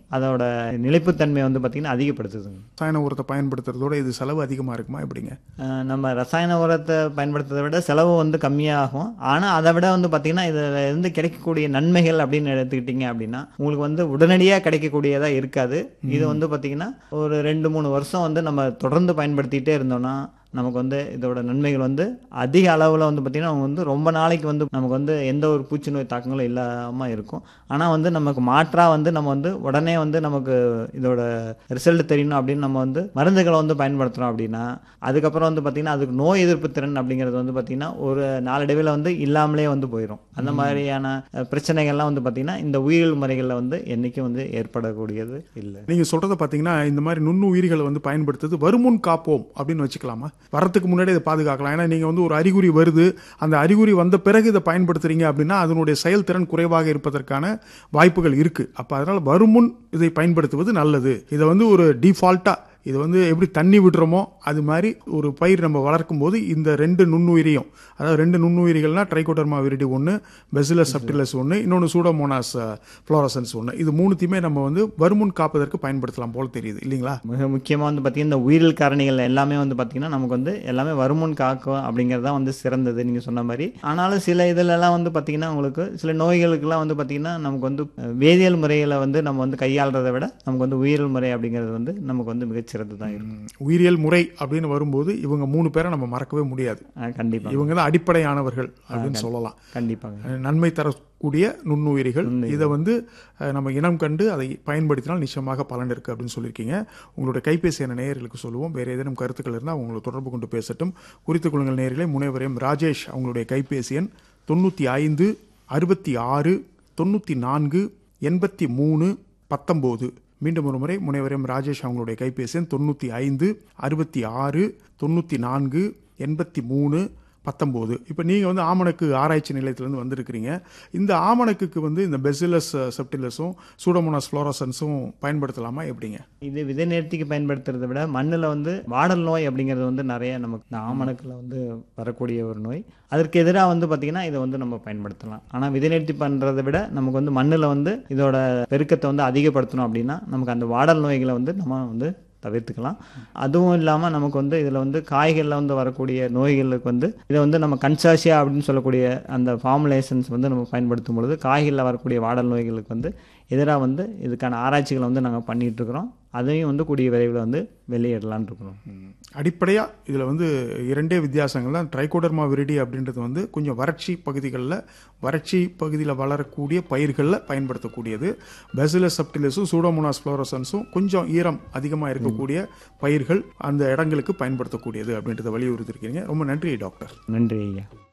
அதோட நிலைப்புத்தன்மை வந்து பார்த்திங்கன்னா அதிகப்படுத்துதுங்க ரசாயன உரத்தை பயன்படுத்துறதோட இது செலவு அதிகமாக இருக்குமா எப்படிங்க அஹ் நம்ம ரசாயன உரத்தை பயன்படுத்துறதை விட செலவு வந்து கம்மியாகும் ஆனால் அதை விட வந்து பார்த்திங்கன்னா இதில் இருந்து கிடைக்கக்கூடிய நன்மைகள் அப்படின்னு எடுத்துக்கிட்டிங்க அப்படின்னா உங்களுக்கு வந்து உடனடியாக கிடைக்கக்கூடியதாக இருக்காது இது வந்து பார்த்திங்கன்னா ஒரு ரெண்டு மூணு வருஷம் வந்து நம்ம தொடர்ந்து பயன்படுத்திகிட்டே இருந்தோம்னா நமக்கு வந்து இதோட நன்மைகள் வந்து அதிக அளவில் வந்து பார்த்திங்கன்னா அவங்க வந்து ரொம்ப நாளைக்கு வந்து நமக்கு வந்து எந்த ஒரு பூச்சி நோய் தாக்கங்களும் இல்லாமல் இருக்கும் ஆனால் வந்து நமக்கு மாற்றாக வந்து நம்ம வந்து உடனே வந்து நமக்கு இதோட ரிசல்ட் தெரியணும் அப்படின்னு நம்ம வந்து மருந்துகளை வந்து பயன்படுத்துகிறோம் அப்படின்னா அதுக்கப்புறம் வந்து பார்த்திங்கன்னா அதுக்கு நோய் எதிர்ப்பு திறன் அப்படிங்கிறது வந்து பார்த்திங்கன்னா ஒரு நாளடைவில் வந்து இல்லாமலே வந்து போயிடும் அந்த மாதிரியான அஹ், பிரச்சனைகள்லாம் வந்து பார்த்திங்கன்னா இந்த உயிரியல் முறைகளில் வந்து என்றைக்கும் வந்து ஏற்படக்கூடியது இல்லை நீங்கள் சொல்கிறத பார்த்தீங்கன்னா இந்த மாதிரி நுண்ணுயிரிகளை வந்து பயன்படுத்துறது வருமுன் காப்போம் அப்படின்னு வச்சுக்கலாமா வரத்துக்கு முன்னாடி இதை பாதுகாக்கலாம் ஏன்னா நீங்கள் வந்து ஒரு அறிகுறி வருது அந்த அறிகுறி வந்த பிறகு இதை பயன்படுத்துறீங்க அப்படின்னா அதனுடைய செயல்திறன் குறைவாக இருப்பதற்கான வாய்ப்புகள் இருக்குது அப்போ அதனால் வருமுன் இதை பயன்படுத்துவது நல்லது இதை வந்து ஒரு டிஃபால்ட்டாக இது வந்து எப்படி தண்ணி விடுறோமோ அது மாதிரி ஒரு பயிர் நம்ம வளர்க்கும் போது இந்த ரெண்டு நுண்ணுயிரியும் அதாவது ரெண்டு நுண்ணுயிரிகள்னா ட்ரைகோடர்மா விரிடி ஒன்று பெசிலஸ் சப்டிலஸ் ஒன்று இன்னொன்று சூடோமோனாஸ் ஃப்ளோரசன்ஸ் ஒன்று இது மூணுத்தையுமே நம்ம வந்து வருமுன் காப்பதற்கு பயன்படுத்தலாம் போல தெரியுது இல்லைங்களா மிக முக்கியமாக வந்து பார்த்திங்கன்னா இந்த உயிரியல் காரணிகள் எல்லாமே வந்து பார்த்திங்கன்னா நமக்கு வந்து எல்லாமே வருமுன் காக்கும் அப்படிங்கிறது தான் வந்து சிறந்தது நீங்கள் சொன்ன மாதிரி ஆனாலும் சில இதிலெல்லாம் வந்து பார்த்திங்கன்னா உங்களுக்கு சில நோய்களுக்கெல்லாம் வந்து பார்த்திங்கன்னா நமக்கு வந்து அஹ், வேதியியல் முறைகளை வந்து நம்ம வந்து கையாளுறதை விட நமக்கு வந்து உயிரியல் முறை அப்படிங்கிறது வந்து நமக்கு வந்து மிகச்சிறந்து தான் இருக்கும் உயிரியல் முறை அப்படின்னு வரும்போது இவங்க மூணு பேரை நம்ம மறக்கவே முடியாது கண்டிப்பாக இவங்க தான் அடிப்படையானவர்கள் அப்படின்னு சொல்லலாம் கண்டிப்பாங்க நன்மை தரக்கூடிய நுண்ணுயிரிகள் இதை வந்து அஹ், நம்ம இனம் கண்டு அதை பயன்படுத்தினால் நிச்சயமாக பலன் இருக்குது அப்படின்னு சொல்லியிருக்கீங்க உங்களுடைய கைபேசி என நேயர்களுக்கு சொல்லுவோம் வேறு ஏதேனும் கருத்துக்கள் இருந்தால் உங்களை தொடர்பு கொண்டு பேசட்டும் குறித்துக் கொள்ளுங்கள் நேயர்களே முனைவரையும் ராஜேஷ் அவங்களுடைய கைபேசி எண் தொண்ணூற்றி ஐந்து அறுபத்தி ஆறு தொண்ணூற்றி நான்கு எண்பத்தி மூணு பத்தொம்போது மீண்டும் ஒரு முறை முனைவரையும் ராஜேஷ் அவங்களுடைய கைபேசி எண் தொண்ணூற்றி ஐந்து அறுபத்தி ஆறு தொண்ணூற்றி நான்கு எண்பத்தி மூணு பத்தொம்போது இப்போ நீங்கள் வந்து ஆமணக்கு ஆராய்ச்சி நிலையத்திலேருந்து வந்திருக்கிறீங்க இந்த ஆமணக்குக்கு வந்து இந்த பெசிலஸ் செப்டிலஸும் சூடோமோனாஸ் ஃப்ளோரசன்ஸும் பயன்படுத்தலாமா எப்படிங்க இது விதை நேர்த்திக்கு பயன்படுத்துறதை விட மண்ணில் வந்து வாடல் நோய் அப்படிங்கிறது வந்து நிறைய நமக்கு இந்த ஆமணக்கில் வந்து வரக்கூடிய ஒரு நோய் அதற்கு எதிராக வந்து பார்த்திங்கன்னா இதை வந்து நம்ம பயன்படுத்தலாம் ஆனால் விதை நேர்த்தி பண்ணுறதை விட நமக்கு வந்து மண்ணில் வந்து இதோட பெருக்கத்தை வந்து அதிகப்படுத்தணும் அப்படின்னா நமக்கு அந்த வாடல் நோய்களை வந்து நம்ம வந்து தவிர்த்துக்கலாம் அதுவும் இல்லாமல் நமக்கு வந்து இதில் வந்து காய்களில் வந்து வரக்கூடிய நோய்களுக்கு வந்து இதை வந்து நம்ம கன்சாசியா அப்படின்னு சொல்லக்கூடிய அந்த ஃபார்முலேஷன்ஸ் வந்து நம்ம பயன்படுத்தும் பொழுது காய்களில் வரக்கூடிய வாடல் நோய்களுக்கு வந்து எதிராக வந்து இதுக்கான ஆராய்ச்சிகளை வந்து நாங்கள் பண்ணிட்டு இருக்கிறோம் அதையும் வந்து கூடிய விரைவில் வந்து வெளியிடலான்னு இருக்கிறோம் அடிப்படையாக இதில் வந்து இரண்டே வித்தியாசங்கள் தான் ட்ரைகோடர்மா விரிடி அப்படின்றது வந்து கொஞ்சம் வறட்சி பகுதிகளில் வறட்சி பகுதியில் வளரக்கூடிய பயிர்களில் பயன்படுத்தக்கூடியது பெசிலஸ் சப்டிலஸும் சூடோமோனாஸ் ஃப்ளோரசன்ஸும் கொஞ்சம் ஈரம் அதிகமாக இருக்கக்கூடிய பயிர்கள் அந்த இடங்களுக்கு பயன்படுத்தக்கூடியது அப்படின்றத வலியுறுத்திருக்கீங்க ரொம்ப நன்றி டாக்டர் நன்றி ஐயா